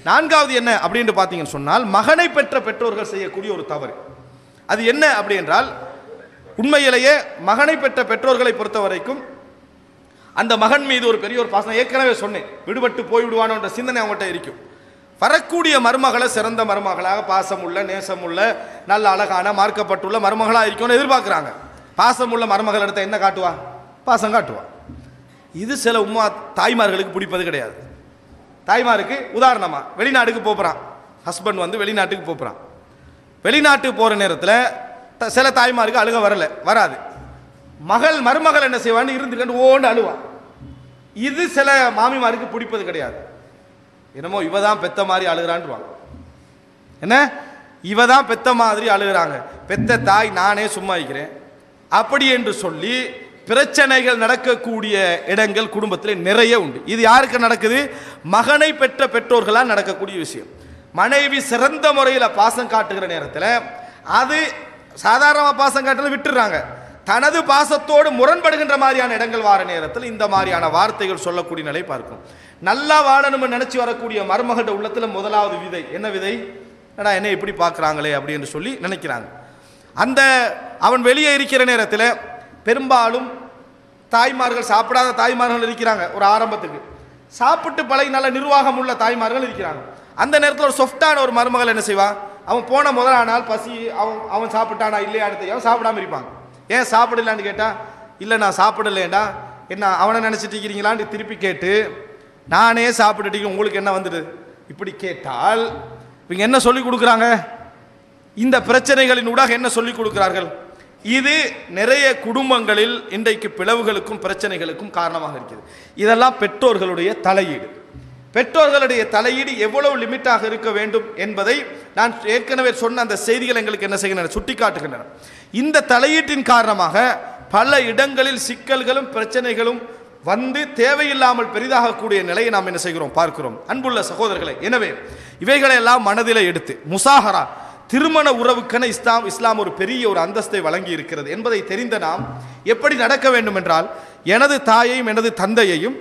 நான்காவது என்ன அப்படின்னு பார்த்தீங்கன்னு சொன்னால் மகனை பெற்ற பெற்றோர்கள் செய்யக்கூடிய ஒரு தவறு அது என்ன அப்படி என்றால் உண்மையிலேயே மகனை பெற்ற பெற்றோர்களை பொறுத்த வரைக்கும் அந்த மகன் மீது ஒரு பெரிய ஒரு பாசம் ஏற்கனவே சொன்னேன் விடுபட்டு போய் விடுவானோன்ற சிந்தனை அவங்கள்ட்ட இருக்கும் வரக்கூடிய மருமகளை சிறந்த மருமகளாக பாசமுள்ள நேசமுள்ள நல்ல அழகான மார்க்கப்பட்டுள்ள மருமகளாக இருக்கும்னு எதிர்பார்க்குறாங்க பாசமுள்ள மருமகள் எடுத்த என்ன காட்டுவா பாசம் காட்டுவா இது சில உமா தாய்மார்களுக்கு பிடிப்பது கிடையாது தாய்மாருக்கு உதாரணமா வெளிநாட்டுக்கு போகிறான் ஹஸ்பண்ட் வந்து வெளிநாட்டுக்கு போகிறான் வெளிநாட்டுக்கு போகிற நேரத்தில் த- சில தாய்மாருக்கு அழுக வரல வராது மகள் மருமகள் என்ன செய்வான்னு இருந்துக்கிட்டு ஓண்டு அழுவா இது சில மாமிமாருக்கு பிடிப்பது கிடையாது என்னமோ இவ தான் பெத்த மாதிரி அழுகிறான்றாங்க என்ன இவ தான் பெத்த மாதிரி அழுகிறாங்க பெத்த தாய் நானே சும்மா இருக்கிறேன் அப்படி என்று சொல்லி பிரச்சனைகள் நடக்கக்கூடிய இடங்கள் குடும்பத்தில் நிறைய உண்டு இது யாருக்கு நடக்குது மகனை பெற்ற பெற்றோர்களால் நடக்கக்கூடிய விஷயம் மனைவி சிறந்த முறையில் பாசம் காட்டுகிற நேரத்தில் அது சாதாரணமாக பாசம் காட்டுறது விட்டுறாங்க தனது பாசத்தோடு முரண்படுகின்ற மாதிரியான இடங்கள் வார நேரத்தில் இந்த மாதிரியான வார்த்தைகள் சொல்லக்கூடிய நிலை பார்க்கும் நல்லா வாழணும்னு நினைச்சு வரக்கூடிய மருமகண்ட உள்ளத்துல முதலாவது விதை என்ன விதை என்னடா என்ன இப்படி பார்க்குறாங்களே அப்படின்னு சொல்லி நினைக்கிறாங்க அந்த அவன் வெளியே இருக்கிற நேரத்தில் பெரும்பாலும் தாய்மார்கள் சாப்பிடாத தாய்மார்கள் இருக்கிறாங்க ஒரு ஆரம்பத்துக்கு சாப்பிட்டு பழகி நல்ல நிர்வாகம் உள்ள தாய்மார்கள் இருக்கிறாங்க அந்த நேரத்தில் ஒரு சொஃப்டான ஒரு மருமகள் என்ன செய்வான் அவன் போன முதல் நாள் பசி அவன் அவன் சாப்பிட்டானா இல்லையா அடுத்து அவன் சாப்பிடாம இருப்பாங்க ஏன் சாப்பிடலான்னு கேட்டா இல்லை நான் சாப்பிடலேண்டா என்ன அவனை நினச்சிட்டு இருக்கிறீங்களான்னு திருப்பி கேட்டு நானே சாப்பிட்டுட்டு உங்களுக்கு என்ன வந்துடுது இப்படி கேட்டால் இவங்க என்ன சொல்லி கொடுக்குறாங்க இந்த பிரச்சனைகளின் ஊடாக என்ன சொல்லிக் கொடுக்கிறார்கள் இது நிறைய குடும்பங்களில் இன்றைக்கு பிளவுகளுக்கும் பிரச்சனைகளுக்கும் காரணமாக இருக்கிறது இதெல்லாம் பெற்றோர்களுடைய தலையீடு பெற்றோர்களுடைய தலையீடு எவ்வளவு லிமிட்டாக இருக்க வேண்டும் என்பதை நான் ஏற்கனவே சொன்ன அந்த செய்திகள் எங்களுக்கு என்ன செய்கின்றன சுட்டிக்காட்டுகின்றன இந்த தலையீட்டின் காரணமாக பல இடங்களில் சிக்கல்களும் பிரச்சனைகளும் வந்து தேவையில்லாமல் பெரிதாகக்கூடிய நிலையை நாம் என்ன செய்கிறோம் பார்க்கிறோம் அன்புள்ள சகோதரர்களே எனவே இவைகளை எல்லாம் மனதிலே எடுத்து முசாஹரா திருமண உறவுக்கென இஸ்லாம் இஸ்லாம் ஒரு பெரிய ஒரு அந்தஸ்தை வழங்கி இருக்கிறது என்பதை தெரிந்த நாம் எப்படி நடக்க வேண்டும் என்றால் எனது தாயையும் எனது தந்தையையும்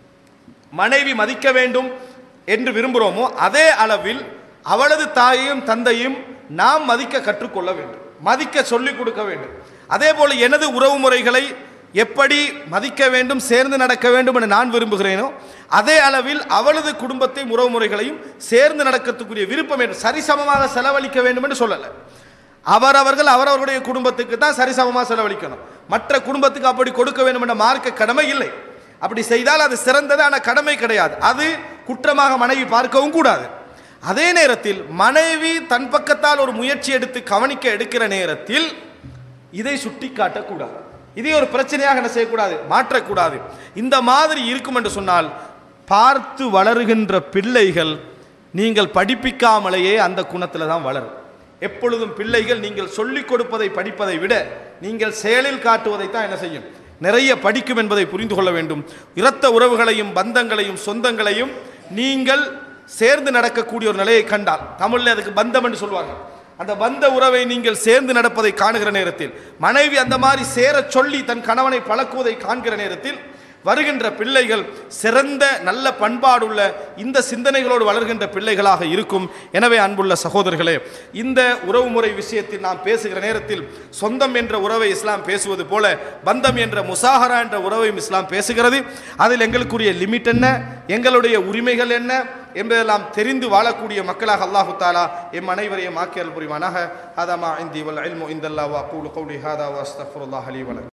மனைவி மதிக்க வேண்டும் என்று விரும்புகிறோமோ அதே அளவில் அவளது தாயையும் தந்தையும் நாம் மதிக்க கற்றுக்கொள்ள வேண்டும் மதிக்க சொல்லிக் கொடுக்க வேண்டும் அதே போல எனது உறவு முறைகளை எப்படி மதிக்க வேண்டும் சேர்ந்து நடக்க வேண்டும் என நான் விரும்புகிறேனோ அதே அளவில் அவளது குடும்பத்தை உறவு முறைகளையும் சேர்ந்து நடக்கத்துக்குரிய விருப்பம் என்று சரிசமமாக செலவழிக்க வேண்டும் என்று சொல்லலை அவரவர்கள் அவரவர்களுடைய குடும்பத்துக்கு தான் சரிசமமாக செலவழிக்கணும் மற்ற குடும்பத்துக்கு அப்படி கொடுக்க வேண்டும் என்ற மார்க்க கடமை இல்லை அப்படி செய்தால் அது சிறந்தது ஆனால் கடமை கிடையாது அது குற்றமாக மனைவி பார்க்கவும் கூடாது அதே நேரத்தில் மனைவி தன் பக்கத்தால் ஒரு முயற்சி எடுத்து கவனிக்க எடுக்கிற நேரத்தில் இதை சுட்டி காட்டக்கூடாது இதை ஒரு பிரச்சனையாக என்ன செய்யக்கூடாது மாற்றக்கூடாது இந்த மாதிரி இருக்கும் என்று சொன்னால் பார்த்து வளருகின்ற பிள்ளைகள் நீங்கள் படிப்பிக்காமலேயே அந்த குணத்தில் தான் வளரும் எப்பொழுதும் பிள்ளைகள் நீங்கள் சொல்லிக் கொடுப்பதை படிப்பதை விட நீங்கள் செயலில் காட்டுவதை தான் என்ன செய்யும் நிறைய படிக்கும் என்பதை புரிந்து கொள்ள வேண்டும் இரத்த உறவுகளையும் பந்தங்களையும் சொந்தங்களையும் நீங்கள் சேர்ந்து நடக்கக்கூடிய ஒரு நிலையை கண்டால் தமிழில் அதுக்கு பந்தம் என்று சொல்வாங்க அந்த பந்த உறவை நீங்கள் சேர்ந்து நடப்பதை காணுகிற நேரத்தில் மனைவி அந்த மாதிரி சேரச் சொல்லி தன் கணவனை பழக்குவதை காண்கிற நேரத்தில் வருகின்ற பிள்ளைகள் சிறந்த நல்ல பண்பாடுள்ள இந்த சிந்தனைகளோடு வளர்கின்ற பிள்ளைகளாக இருக்கும் எனவே அன்புள்ள சகோதரர்களே இந்த உறவுமுறை விஷயத்தில் நாம் பேசுகிற நேரத்தில் சொந்தம் என்ற உறவை இஸ்லாம் பேசுவது போல பந்தம் என்ற முசாஹரா என்ற உறவையும் இஸ்லாம் பேசுகிறது அதில் எங்களுக்குரிய லிமிட் என்ன எங்களுடைய உரிமைகள் என்ன என்பதெல்லாம் தெரிந்து வாழக்கூடிய மக்களாக அல்லாஹு தாலா எம் அனைவரையும் ஆக்கியல் புரிவானாக ஹதமா இந்தி வல் இல்மு இந்தல்லா வா கூலு கௌலி ஹாதா வஸ்தஃபுல்லாஹ் அலி வலக்